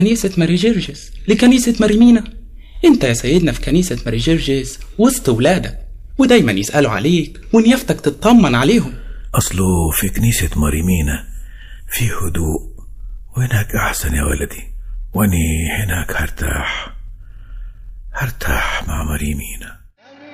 كنيسة ماري جرجس لكنيسة ماري مينا انت يا سيدنا في كنيسة ماري جرجس وسط ولادك ودايما يسألوا عليك ونيافتك تطمن عليهم أصله في كنيسة ماريمينا في هدوء وهناك أحسن يا ولدي واني هناك هرتاح هرتاح مع ماريمينا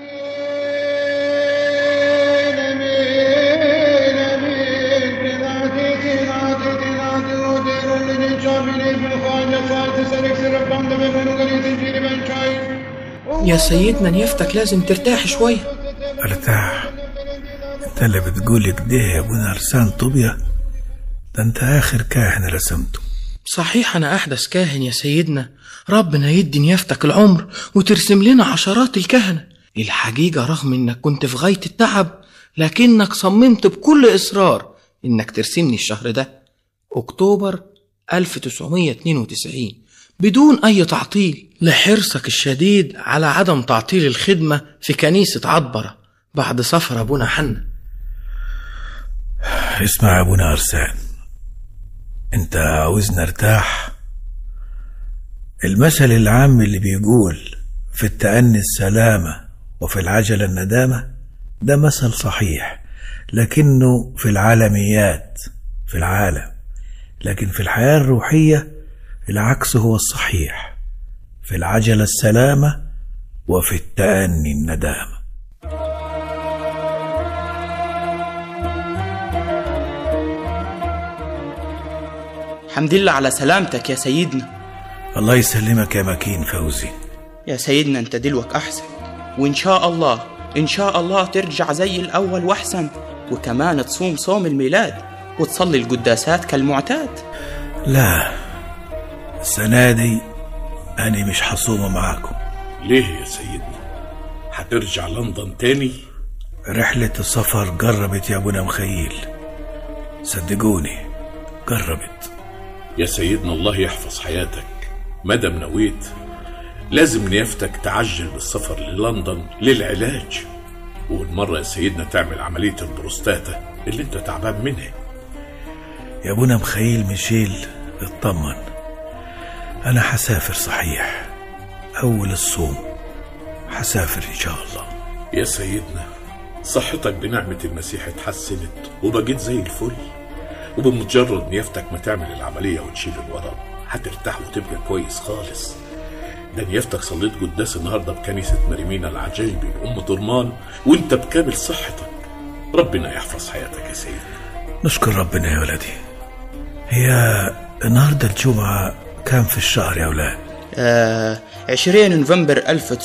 يا سيدنا نيافتك لازم ترتاح شوية ارتاح انت اللي بتقول كده يا ابونا ارسان طوبيا ده انت اخر كاهن رسمته صحيح أنا أحدث كاهن يا سيدنا ربنا يدي نيافتك العمر وترسم لنا عشرات الكهنة الحقيقة رغم إنك كنت في غاية التعب لكنك صممت بكل إصرار إنك ترسمني الشهر ده أكتوبر 1992 بدون أي تعطيل لحرصك الشديد على عدم تعطيل الخدمة في كنيسة عطبرة بعد سفر أبونا حنا اسمع يا ابونا ارسان انت عاوزني ارتاح المثل العام اللي بيقول في التأني السلامة وفي العجلة الندامة ده مثل صحيح لكنه في العالميات في العالم لكن في الحياة الروحية العكس هو الصحيح في العجلة السلامة وفي التأني الندامة الحمد لله على سلامتك يا سيدنا الله يسلمك يا مكين فوزي يا سيدنا انت دلوك احسن وان شاء الله ان شاء الله ترجع زي الاول واحسن وكمان تصوم صوم الميلاد وتصلي القداسات كالمعتاد لا السنة دي أنا مش حصومة معاكم ليه يا سيدنا هترجع لندن تاني رحلة السفر جربت يا أبونا مخيل صدقوني جربت يا سيدنا الله يحفظ حياتك مادام نويت لازم نيافتك تعجل بالسفر للندن للعلاج والمرة يا سيدنا تعمل عملية البروستاتا اللي انت تعبان منها يا أبونا مخيل ميشيل اطمن أنا حسافر صحيح أول الصوم حسافر إن شاء الله يا سيدنا صحتك بنعمة المسيح اتحسنت وبقيت زي الفل وبمجرد نيافتك ما تعمل العملية وتشيل الورم هترتاح وتبقى كويس خالص ده نيافتك صليت قداس النهارده بكنيسة مريمينا العجايبي بأم درمان وانت بكامل صحتك ربنا يحفظ حياتك يا سيدنا نشكر ربنا يا ولدي هي النهاردة الجمعة كام في الشهر يا أولاد آه 20 نوفمبر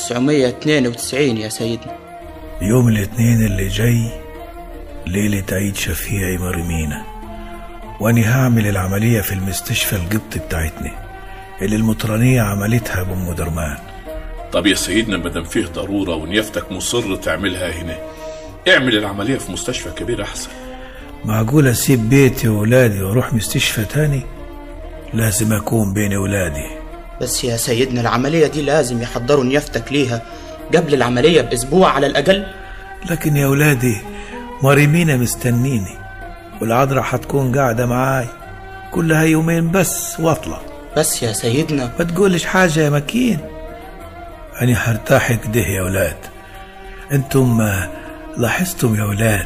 1992 يا سيدنا يوم الاثنين اللي جاي ليلة عيد شفيعي مريمينا واني هعمل العملية في المستشفى القبط بتاعتنا اللي المطرانية عملتها بأم درمان طب يا سيدنا مادام فيه ضرورة ونيافتك مصر تعملها هنا اعمل العملية في مستشفى كبير أحسن معقول أسيب بيتي وولادي وأروح مستشفى تاني لازم أكون بين ولادي بس يا سيدنا العملية دي لازم يحضروا نيافتك ليها قبل العملية بأسبوع على الأقل لكن يا ولادي مريمينا مستنيني والعذراء حتكون قاعدة معاي كلها يومين بس واطلع بس يا سيدنا ما تقولش حاجة يا مكين أنا هرتاح كده يا ولاد انتم آه، لاحظتم يا ولاد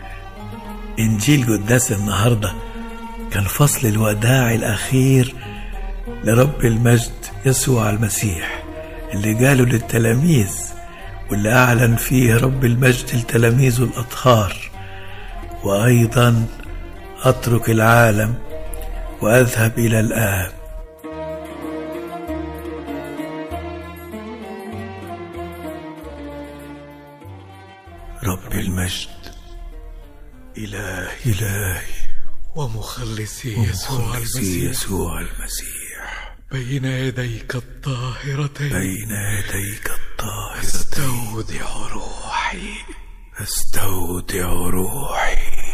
إنجيل قداس النهاردة كان فصل الوداع الأخير لرب المجد يسوع المسيح اللي قاله للتلاميذ واللي أعلن فيه رب المجد لتلاميذه الأطهار وأيضا أترك العالم وأذهب إلى الآب رب المجد إلهي إلهي ومخلصي يسوع ومخلصي المسيح يسوع المسيح بين يديك الطاهرتين بين يديك الطاهرة استودع روحي أستودع روحي